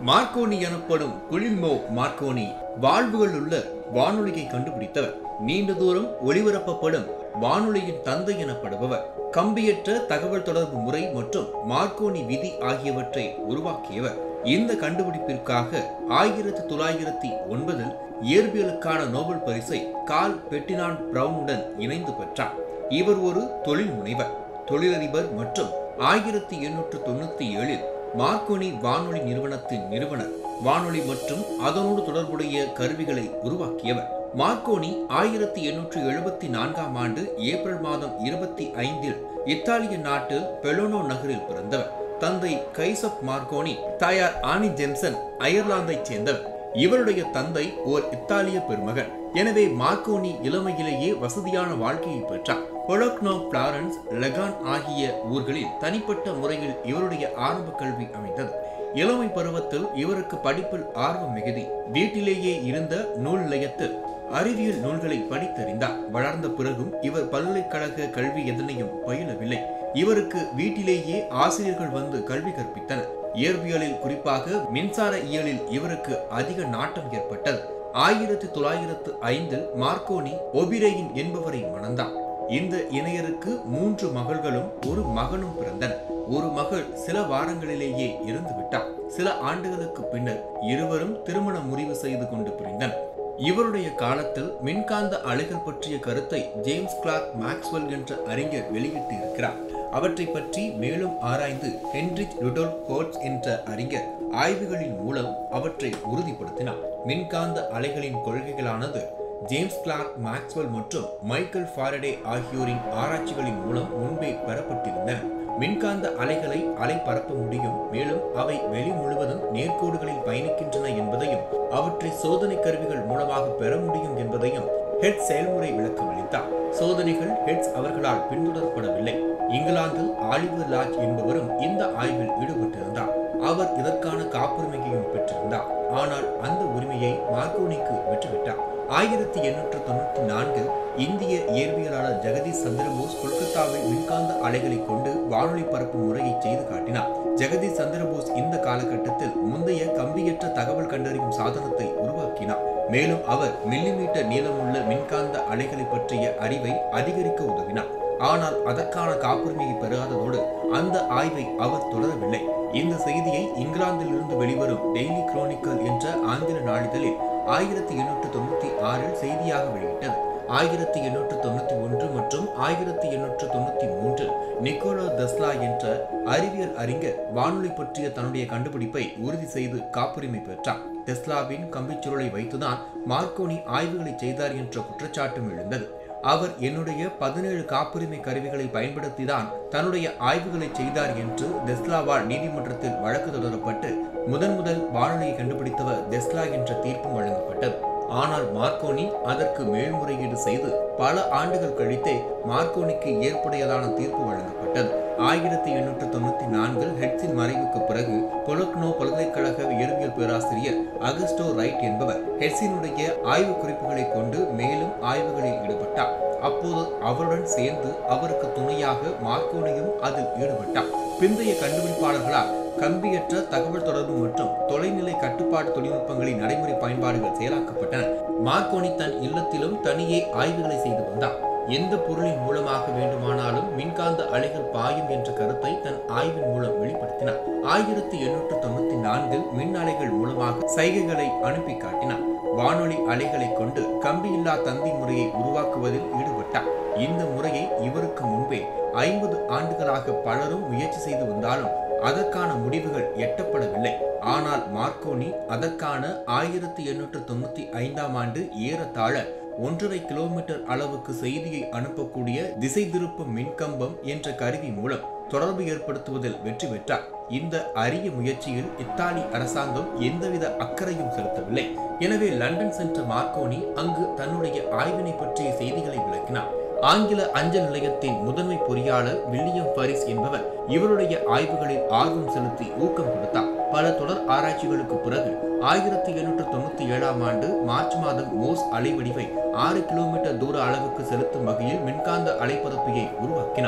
Marconi எனப்படும் குளிர்மோ Marconi வாழ்வுகள் உள்ள வானொலியை கண்டுபிடித்தவர் நீண்ட தூரம் ஒளிபரப்பப்படும் வானொலியின் தந்தை எனப்படுபவர் கம்பியற்ற தகவல் தொடர்பு முறை மற்றும் மார்க்கோனி விதி ஆகியவற்றை உருவாக்கியவர் இந்த கண்டுபிடிப்பிற்காக ஆயிரத்தி தொள்ளாயிரத்தி ஒன்பதில் இயற்பியலுக்கான நோபல் பரிசை கால் பெட்டினான் பிரவுனுடன் இணைந்து பெற்றார் இவர் ஒரு தொழில் முனைவர் தொழிலதிபர் மற்றும் ஆயிரத்தி எண்ணூற்று தொண்ணூத்தி ஏழில் மார்க்கோனி வானொலி நிறுவனத்தின் நிறுவனர் வானொலி மற்றும் அதனோடு தொடர்புடைய கருவிகளை உருவாக்கியவர் மார்க்கோனி ஆயிரத்தி எண்ணூற்று எழுபத்தி நான்காம் ஆண்டு ஏப்ரல் மாதம் இருபத்தி ஐந்தில் இத்தாலிய நாட்டு பெலோனோ நகரில் பிறந்தவர் தந்தை கைசப் மார்க்கோனி தாயார் ஆனி ஜென்சன் அயர்லாந்தைச் சேர்ந்தவர் இவருடைய தந்தை ஓர் இத்தாலிய பெருமகன் எனவே மார்க்கோனி இளமையிலேயே வசதியான வாழ்க்கையை பெற்றார் பொலக்னோ பிளாரன்ஸ் லெகான் ஆகிய ஊர்களில் தனிப்பட்ட முறையில் இவருடைய ஆரம்ப கல்வி அமைந்தது இளமை பருவத்தில் இவருக்கு படிப்பில் ஆர்வம் மிகுதி வீட்டிலேயே இருந்த நூல் நிலையத்தில் அறிவியல் நூல்களை படித்தறிந்தார் வளர்ந்த பிறகும் இவர் பல்கலைக்கழக கல்வி எதனையும் பயிலவில்லை இவருக்கு வீட்டிலேயே ஆசிரியர்கள் வந்து கல்வி கற்பித்தனர் இயற்பியலில் குறிப்பாக மின்சார இயலில் இவருக்கு அதிக நாட்டம் ஏற்பட்டது ஆயிரத்தி தொள்ளாயிரத்து ஐந்தில் மார்க்கோனி ஒபிரேயின் என்பவரை மணந்தார் இந்த இணையருக்கு மூன்று மகள்களும் ஒரு மகனும் பிறந்தனர் ஒரு மகள் சில வாரங்களிலேயே இறந்து விட்டார் சில ஆண்டுகளுக்கு பின்னர் இருவரும் திருமண முறிவு செய்து கொண்டு பிரிந்தனர் இவருடைய காலத்தில் மின்காந்த அலைகள் பற்றிய கருத்தை ஜேம்ஸ் கிளார்க் மேக்ஸ்வெல் என்ற அறிஞர் வெளியிட்டு இருக்கிறார் அவற்றை பற்றி மேலும் ஆராய்ந்து ஹென்ரிச் ருடோல்ஃப் கோட்ஸ் என்ற அறிஞர் ஆய்வுகளின் மூலம் அவற்றை உறுதிப்படுத்தினார் மின்காந்த அலைகளின் கொள்கைகளானது ஜேம்ஸ் கிளார்க் மேக்ஸ்வெல் மற்றும் மைக்கேல் ஃபாரடே ஆகியோரின் ஆராய்ச்சிகளின் மூலம் முன்பே பெறப்பட்டிருந்தன மின்காந்த அலைகளை அலை பரப்ப முடியும் மேலும் அவை வெளி முழுவதும் நேர்கோடுகளில் பயணிக்கின்றன என்பதையும் அவற்றை சோதனை கருவிகள் மூலமாக பெற முடியும் என்பதையும் ஹெட் செயல்முறை விளக்கம் அளித்தார் சோதனைகள் ஹெட்ஸ் அவர்களால் பின்தொடரப்படவில்லை இங்கிலாந்தில் ஆலிவர் லாஜ் என்பவரும் இந்த ஆய்வில் ஈடுபட்டிருந்தார் அவர் இதற்கான காப்புரிமையையும் பெற்றிருந்தார் ஆனால் அந்த உரிமையை மார்க்கோனிக்கு விட்டுவிட்டார் ஆயிரத்தி எண்ணூற்று தொண்ணூத்தி நான்கில் இந்திய இயற்பியலாளர் ஜெகதீஷ் சந்திரபோஸ் கொல்கத்தாவில் மின்காந்த அலைகளை கொண்டு வானொலி பரப்பும் முறையை செய்து காட்டினார் ஜெகதீஷ் சந்திரபோஸ் இந்த காலகட்டத்தில் முந்தைய கம்பியற்ற தகவல் கண்டறியும் சாதனத்தை உருவாக்கினார் மேலும் அவர் மில்லிமீட்டர் நீளமுள்ள மின்காந்த அலைகளை பற்றிய அறிவை அதிகரிக்க உதவினார் ஆனால் அதற்கான காப்புரிமையை பெறாததோடு அந்த ஆய்வை அவர் தொடரவில்லை இந்த செய்தியை இங்கிலாந்தில் இருந்து வெளிவரும் டெய்லி குரோனிக்கல் என்ற ஆங்கில நாளிதழில் ஆயிரத்தி எண்ணூற்று தொண்ணூத்தி ஆறில் செய்தியாக வெளியிட்டது ஆயிரத்தி எண்ணூற்று தொண்ணூத்தி ஒன்று மற்றும் ஆயிரத்தி எண்ணூற்று தொண்ணூத்தி மூன்றில் நிக்கோலோ தெஸ்லா என்ற அறிவியல் அறிஞர் வானொலி பற்றிய தன்னுடைய கண்டுபிடிப்பை உறுதி செய்து காப்புரிமை பெற்றார் டெஸ்லாவின் கம்பிச்சுருளை வைத்துதான் மார்க்கோனி ஆய்வுகளை செய்தார் என்ற குற்றச்சாட்டும் எழுந்தது அவர் என்னுடைய பதினேழு காப்புரிமை கருவிகளை பயன்படுத்திதான் தன்னுடைய ஆய்வுகளை செய்தார் என்று டெஸ்லாவால் நீதிமன்றத்தில் வழக்கு தொடரப்பட்டு முதன் முதல் வானொலியை கண்டுபிடித்தவர் டெஸ்லா என்ற தீர்ப்பும் வழங்கப்பட்டது ஆனால் மார்க்கோனி அதற்கு மேல்முறையீடு செய்து பல ஆண்டுகள் கழித்தே மார்க்கோனிக்கு ஏற்புடையதான தீர்ப்பு வழங்கப்பட்டது ஆயிரத்தி எண்ணூற்று தொண்ணூத்தி நான்கில் ஹெட்ஸின் மறைவுக்கு பிறகு பொலக்னோ பல்கலைக்கழக இயற்பியல் பேராசிரியர் அகஸ்டோ ரைட் என்பவர் ஹெட்ஸினுடைய ஆய்வு குறிப்புகளை கொண்டு மேலும் ஆய்வுகளில் ஈடுபட்டார் அப்போது அவருடன் சேர்ந்து அவருக்கு துணையாக மார்க்கோனியும் அதில் ஈடுபட்டார் பிந்தைய கண்டுபிடிப்பாளர்களால் கம்பியற்ற தகவல் தொடர்பு மற்றும் தொலைநிலை கட்டுப்பாட்டு தொழில்நுட்பங்களின் நடைமுறை பயன்பாடுகள் செயலாக்கப்பட்டன மார்க்கோனி தன் இல்லத்திலும் தனியே ஆய்வுகளை செய்து வந்தார் எந்த பொருளின் மூலமாக வேண்டுமானாலும் மின்காந்த அலைகள் பாயும் என்ற கருத்தை தன் ஆய்வின் மூலம் வெளிப்படுத்தினார் ஆயிரத்தி எண்ணூற்று தொண்ணூத்தி நான்கில் மின் அலைகள் மூலமாக சைகைகளை அனுப்பி காட்டினார் வானொலி அலைகளை கொண்டு கம்பியில்லா தந்தி முறையை உருவாக்குவதில் ஈடுபட்டார் இந்த முறையை இவருக்கு முன்பே ஐம்பது ஆண்டுகளாக பலரும் முயற்சி செய்து வந்தாலும் அதற்கான முடிவுகள் எட்டப்படவில்லை ஆனால் மார்க்கோனி அதற்கான ஆயிரத்தி எண்ணூற்று தொண்ணூத்தி ஐந்தாம் ஆண்டு ஏறத்தாழ ஒன்றரை கிலோமீட்டர் அளவுக்கு செய்தியை அனுப்பக்கூடிய திசை திருப்பும் மின்கம்பம் என்ற கருவி மூலம் தொடர்பு ஏற்படுத்துவதில் வெற்றி பெற்றார் இந்த அரிய முயற்சியில் இத்தாலி அரசாங்கம் எந்தவித அக்கறையும் செலுத்தவில்லை எனவே லண்டன் சென்ற மார்க்கோனி அங்கு தன்னுடைய ஆய்வினை பற்றிய செய்திகளை விளக்கினார் ஆங்கில அஞ்சல் நிலையத்தின் முதன்மை பொறியாளர் வில்லியம் பரிஸ் என்பவர் இவருடைய ஆய்வுகளில் ஆர்வம் செலுத்தி ஊக்கம் கொடுத்தார் பல தொடர் ஆராய்ச்சிகளுக்கு பிறகு ஆயிரத்தி எண்ணூற்று தொண்ணூத்தி ஏழாம் ஆண்டு மார்ச் மாதம் மோஸ் அலைவடிவை ஆறு கிலோமீட்டர் தூர அளவுக்கு செலுத்தும் வகையில் மின்காந்த அலைப்பரப்பியை உருவாக்கினார்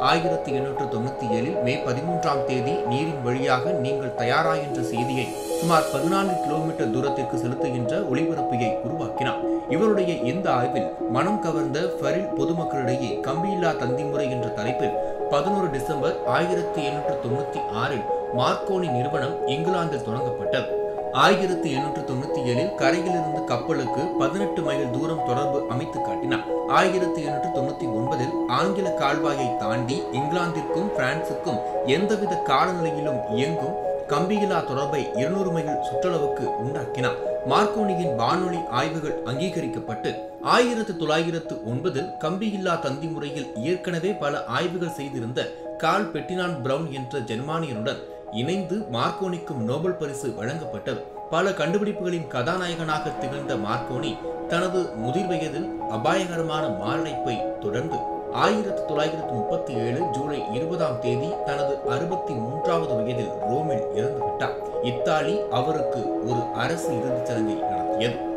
ஆயிரத்தி எண்ணூற்று தொண்ணூத்தி ஏழில் மே பதிமூன்றாம் தேதி நீரின் வழியாக நீங்கள் தயாரா என்ற செய்தியை சுமார் பதினான்கு கிலோமீட்டர் தூரத்திற்கு செலுத்துகின்ற ஒளிபரப்பியை உருவாக்கினார் இவருடைய இந்த ஆய்வில் மனம் கவர்ந்த ஃபரில் பொதுமக்களிடையே கம்பியில்லா தந்தி முறை என்ற தலைப்பில் பதினோரு டிசம்பர் ஆயிரத்தி எண்ணூற்று தொண்ணூத்தி ஆறில் மார்க்கோனி நிறுவனம் இங்கிலாந்தில் தொடங்கப்பட்டது ஆயிரத்தி எண்ணூற்று தொண்ணூத்தி ஏழில் கரையிலிருந்து கப்பலுக்கு பதினெட்டு மைல் தூரம் தொடர்பு அமைத்து காட்டினார் ஆயிரத்தி எண்ணூற்று தொண்ணூத்தி ஒன்பதில் ஆங்கில கால்வாயை தாண்டி இங்கிலாந்திற்கும் பிரான்சுக்கும் எந்தவித காலநிலையிலும் இயங்கும் கம்பியில்லா தொடர்பை இருநூறு மைல் சுற்றளவுக்கு உண்டாக்கினார் மார்க்கோனியின் வானொலி ஆய்வுகள் அங்கீகரிக்கப்பட்டு ஆயிரத்து தொள்ளாயிரத்து ஒன்பதில் கம்பியில்லா தந்தி முறையில் ஏற்கனவே பல ஆய்வுகள் செய்திருந்த கால் பெட்டினான் பிரவுன் என்ற ஜெர்மானியனுடன் இணைந்து மார்க்கோனிக்கும் நோபல் பரிசு வழங்கப்பட்டது பல கண்டுபிடிப்புகளின் கதாநாயகனாக திகழ்ந்த மார்க்கோனி தனது முதிர் வயதில் அபாயகரமான மாரடைப்பை தொடர்ந்து ஆயிரத்தி தொள்ளாயிரத்தி முப்பத்தி ஏழு ஜூலை இருபதாம் தேதி தனது அறுபத்தி மூன்றாவது வயதில் ரோமில் இறந்துவிட்டார் இத்தாலி அவருக்கு ஒரு அரசு இறுதிச் சடங்கை நடத்தியது